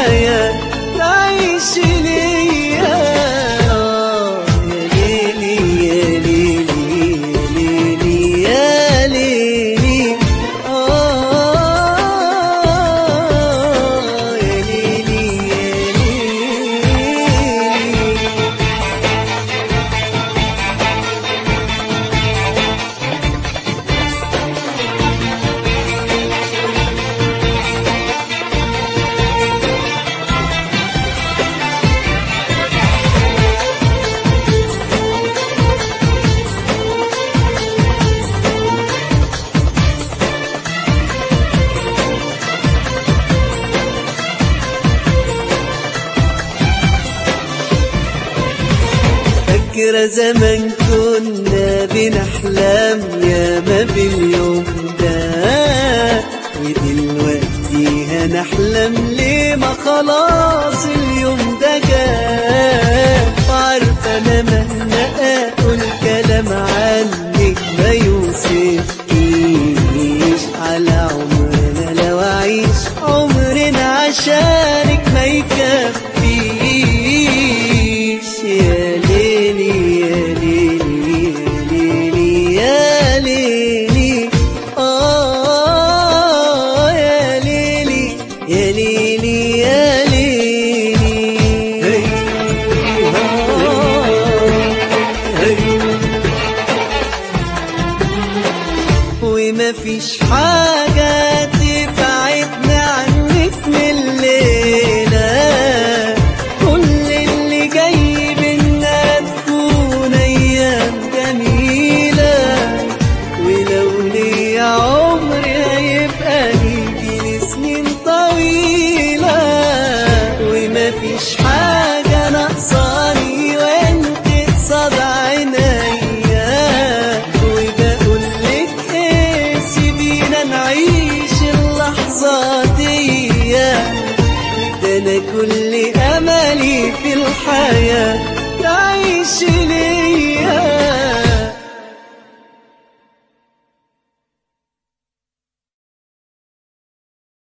الحياة تعيش ليا آه يا ليلي يا ليلي يا ليلي يا ليلي آه يا ليلي يا ليلي فاكرة زمان كنا بنحلم ياما باليوم ده ودلوقتي هنحلم ليه ما خلاص اليوم ده جه وعارفة انا مهما اقول كلام عنك ما يوصفنيش على عمرنا لو اعيش عمرنا عشانك ما يكفيش يا ليلي يا ليلي يا ليلي يا ليلي آه يا ليلي يا ليلي يا ليلي هي آه هي وما فيش حاجة تبعدنا عنك من الليلة كل اللي جاي بينا تكون أيام جميلة ولو ليا عمر هيبقى يجي سنين طويلة وما فيش حاجة ناقصاني وانت قصاد عينيا وبقول لك ايه سيبينا نعيش اللحظة دي ده انا كل املي في الحياة تعيش ليه